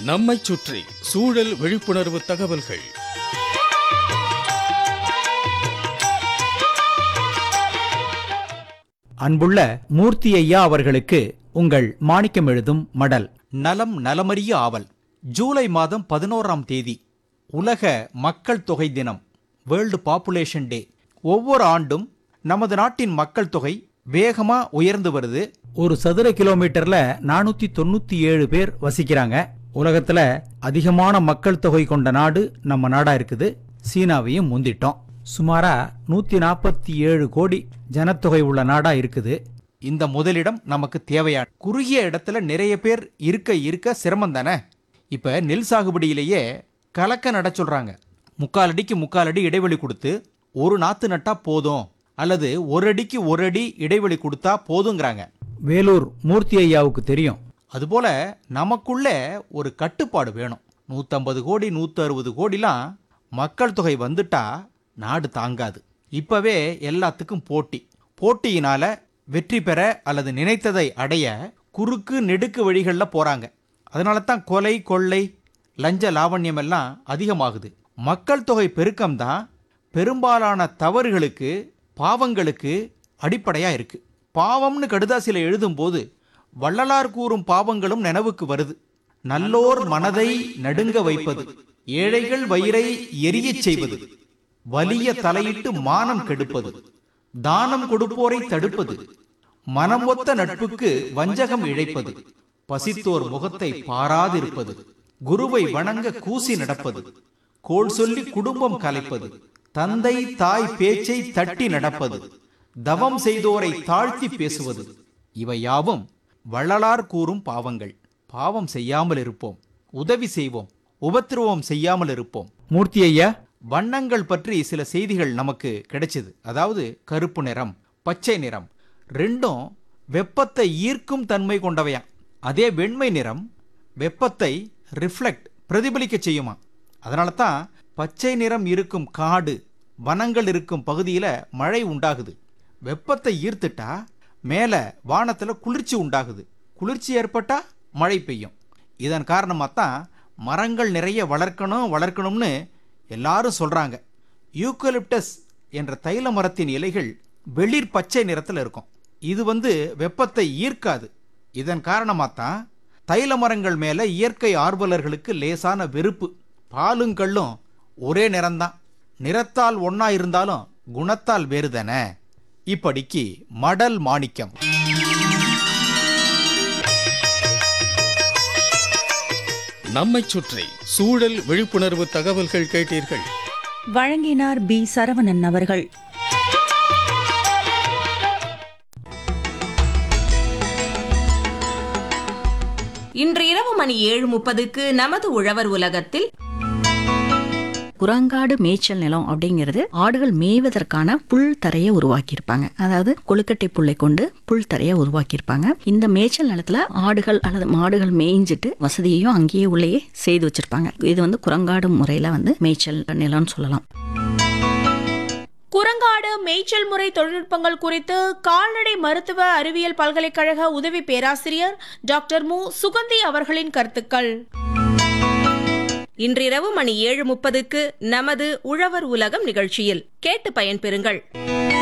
நம்மைச் சுற்றி சூழல் விழிப்புணர்வு தகவல்கள் அன்புள்ள மூர்த்தி ஐயா அவர்களுக்கு உங்கள் மாணிக்கம் எழுதும் மடல் நலம் நலமறிய ஆவல் ஜூலை மாதம் பதினோராம் தேதி உலக மக்கள் தொகை தினம் வேர்ல்டு பாப்புலேஷன் டே ஒவ்வொரு ஆண்டும் நமது நாட்டின் மக்கள் தொகை வேகமா உயர்ந்து வருது ஒரு சதுர கிலோமீட்டர்ல நானூத்தி தொண்ணூத்தி ஏழு பேர் வசிக்கிறாங்க உலகத்துல அதிகமான மக்கள் தொகை கொண்ட நாடு நம்ம நாடா இருக்குது சீனாவையும் முந்திட்டோம் சுமாரா நூத்தி நாற்பத்தி ஏழு கோடி ஜனத்தொகை உள்ள நாடா இருக்குது இந்த முதலிடம் நமக்கு தேவையான குறுகிய இடத்துல நிறைய பேர் இருக்க இருக்க சிரமம் தானே இப்ப நெல் சாகுபடியிலேயே கலக்க நட சொல்றாங்க முக்கால் அடிக்கு முக்கால் அடி இடைவெளி கொடுத்து ஒரு நாத்து நட்டா போதும் அல்லது ஒரு அடிக்கு ஒரு அடி இடைவெளி கொடுத்தா போதுங்கிறாங்க வேலூர் மூர்த்தி ஐயாவுக்கு தெரியும் அதுபோல நமக்குள்ள ஒரு கட்டுப்பாடு வேணும் நூற்றம்பது கோடி நூற்றி அறுபது கோடிலாம் மக்கள் தொகை வந்துட்டா நாடு தாங்காது இப்பவே எல்லாத்துக்கும் போட்டி போட்டியினால வெற்றி பெற அல்லது நினைத்ததை அடைய குறுக்கு நெடுக்கு வழிகளில் போறாங்க அதனால தான் கொலை கொள்ளை லஞ்ச லாவண்யம் எல்லாம் அதிகமாகுது மக்கள் தொகை பெருக்கம்தான் பெரும்பாலான தவறுகளுக்கு பாவங்களுக்கு அடிப்படையா இருக்கு பாவம்னு கடுதாசில எழுதும்போது வள்ளலார் கூறும் பாவங்களும் நினைவுக்கு வருது நல்லோர் மனதை நடுங்க வைப்பது ஏழைகள் வயிறை எரியச் செய்வது வலிய தலையிட்டு மானம் கெடுப்பது தானம் கொடுப்போரை தடுப்பது மனம் ஒத்த நட்புக்கு வஞ்சகம் இழைப்பது பசித்தோர் முகத்தை பாராதிருப்பது குருவை வணங்க கூசி நடப்பது கோள் சொல்லி குடும்பம் கலைப்பது தந்தை தாய் பேச்சை தட்டி நடப்பது தவம் செய்தோரை தாழ்த்தி பேசுவது இவை யாவும் வள்ளலார் கூறும் பாவங்கள் பாவம் செய்யாமல் இருப்போம் உதவி செய்வோம் உபத்திரவம் செய்யாமல் இருப்போம் மூர்த்தி ஐயா வண்ணங்கள் பற்றி சில செய்திகள் நமக்கு கிடைச்சது அதாவது கருப்பு நிறம் பச்சை நிறம் ரெண்டும் வெப்பத்தை ஈர்க்கும் தன்மை கொண்டவையாம் அதே வெண்மை நிறம் வெப்பத்தை ரிஃப்ளெக்ட் பிரதிபலிக்க செய்யுமா அதனால தான் பச்சை நிறம் இருக்கும் காடு வனங்கள் இருக்கும் பகுதியில் மழை உண்டாகுது வெப்பத்தை ஈர்த்துட்டா மேலே வானத்தில் குளிர்ச்சி உண்டாகுது குளிர்ச்சி ஏற்பட்டா மழை பெய்யும் இதன் காரணமாக தான் மரங்கள் நிறைய வளர்க்கணும் வளர்க்கணும்னு எல்லாரும் சொல்றாங்க யூக்கலிப்டஸ் என்ற தைல மரத்தின் இலைகள் வெளிர் பச்சை நிறத்தில் இருக்கும் இது வந்து வெப்பத்தை ஈர்க்காது இதன் காரணமாக தான் தைல மரங்கள் மேலே இயற்கை ஆர்வலர்களுக்கு லேசான வெறுப்பு பாலும் கள்ளும் ஒரே நிறம்தான் நிறத்தால் ஒண்ணா இருந்தாலும் குணத்தால் வேறு தானே இப்படிக்கு மடல் மாணிக்கம் நம்மைச் சுற்றி சூழல் விழிப்புணர்வு தகவல்கள் கேட்டீர்கள் வழங்கினார் பி சரவணன் அவர்கள் இன்று இரவு மணி ஏழு முப்பதுக்கு நமது உழவர் உலகத்தில் குரங்காடு மேய்ச்சல் நிலம் அப்படிங்கிறது ஆடுகள் மேய்வதற்கான புல் தரையை உருவாக்கியிருப்பாங்க அதாவது கொழுக்கட்டை புல்லை கொண்டு புல் தரையை உருவாக்கியிருப்பாங்க இந்த மேய்ச்சல் நிலத்துல ஆடுகள் அல்லது மாடுகள் மேய்ஞ்சிட்டு வசதியையும் அங்கேயே உள்ளேயே செய்து வச்சிருப்பாங்க இது வந்து குரங்காடு முறையில வந்து மேய்ச்சல் நிலம்னு சொல்லலாம் குரங்காடு மேய்ச்சல் முறை தொழில்நுட்பங்கள் குறித்து கால்நடை மருத்துவ அறிவியல் பல்கலைக்கழக உதவி பேராசிரியர் டாக்டர் மு சுகந்தி அவர்களின் கருத்துக்கள் இன்றிரவு மணி ஏழு முப்பதுக்கு நமது உழவர் உலகம் நிகழ்ச்சியில் கேட்டு பயன்பெறுங்கள்